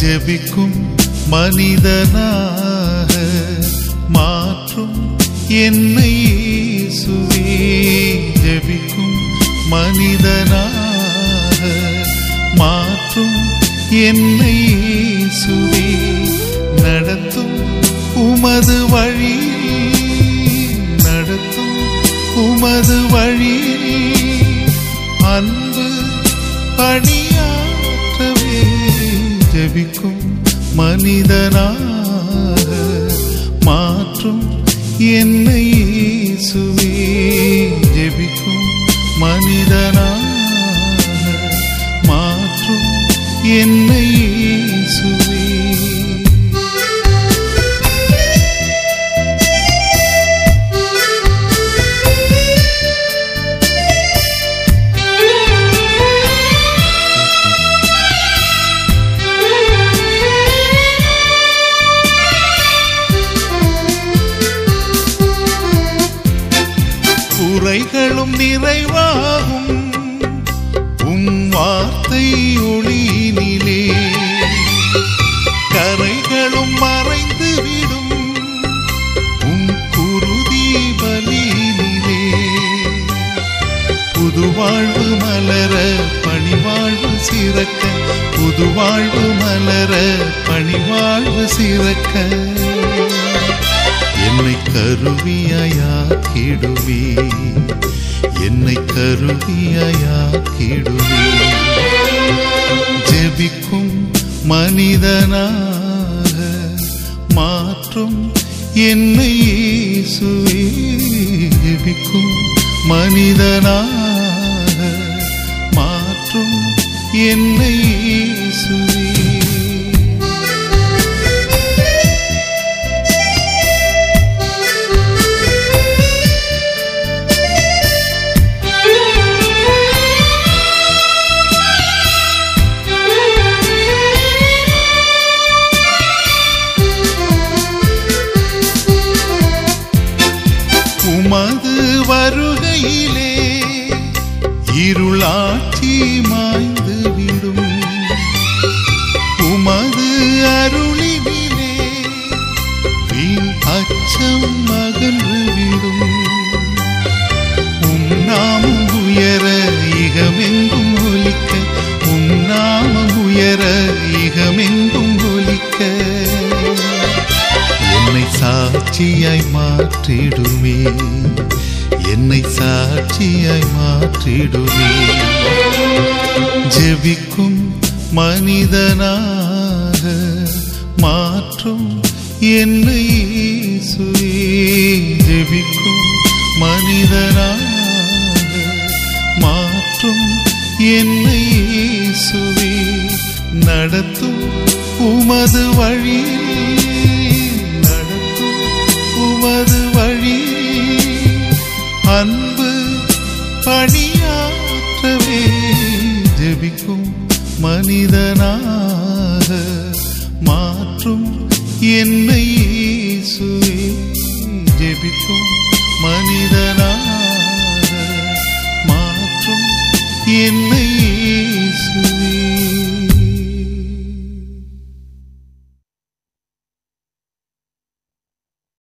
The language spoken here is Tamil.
ஜெபிக்கும் மனிதனாக மாற்றும் என்னை இயேசுவே ஜெபிக்கும் மனிதனாக மாற்றும் என்னை இயேசுவே நடத்தும் உமது வழி நடத்தும் உமது வழி அன்பு பணியாற்றவே ஜெபிக்கும் மனிதனாக மாற்றும் என்னை இயேசுவே ஜெபிக்கும் மனிதனாக மாற்றும் என்னை இயேசுவே குறைகளும் நிறைவாகும் உம் வார்த்தை ஒளியினிலே கரைகளும் மறைந்து விடும் உம் குருதி பலியினிலே புதுவாழ்வு மலர பணிவாழ்வு சிறக்க புதுவாழ்வு மலர பணிவாழ்வு சிறக்க என்னை கருவியாக்கிடுவே என்னை கருவியாக்கிடுவே ஜெபிக்கும் மனிதனாக மாற்றும் என்னை இயேசுவே ஜெபிக்கும் மனிதனாக மாற்றும் என்னை இயேசுவே உமது வருகையிலே இருளாட்சி மாய்ந்து விடும் உமது அருளினிலே வீண் அச்சம் அகன்று விடும் உம் நாமம் உயர இகமெங்கும் ஒலிக்க உம் நாமம் உயர இகமெங்கும் ஒலிக்க என்னை சாட்சியாய் மாற்றிடுமே என்னை சாட்சியாய் மாற்றிடுமே ஜெபிக்கும் மனிதனாக மாற்றும் என்னை இயேசுவே ஜெபிக்கும் மனிதனாக மாற்றும் என்னை இயேசுவே நடத்தும் உமது வழி நடத்தும் உமது வழி அன்பு பணியாற்றவே ஜெபிக்கும் மனிதனாக மாற்றும் என்னை இயேசுவே ஜெபிக்கும் மனிதனாக மாற்றும் என்னை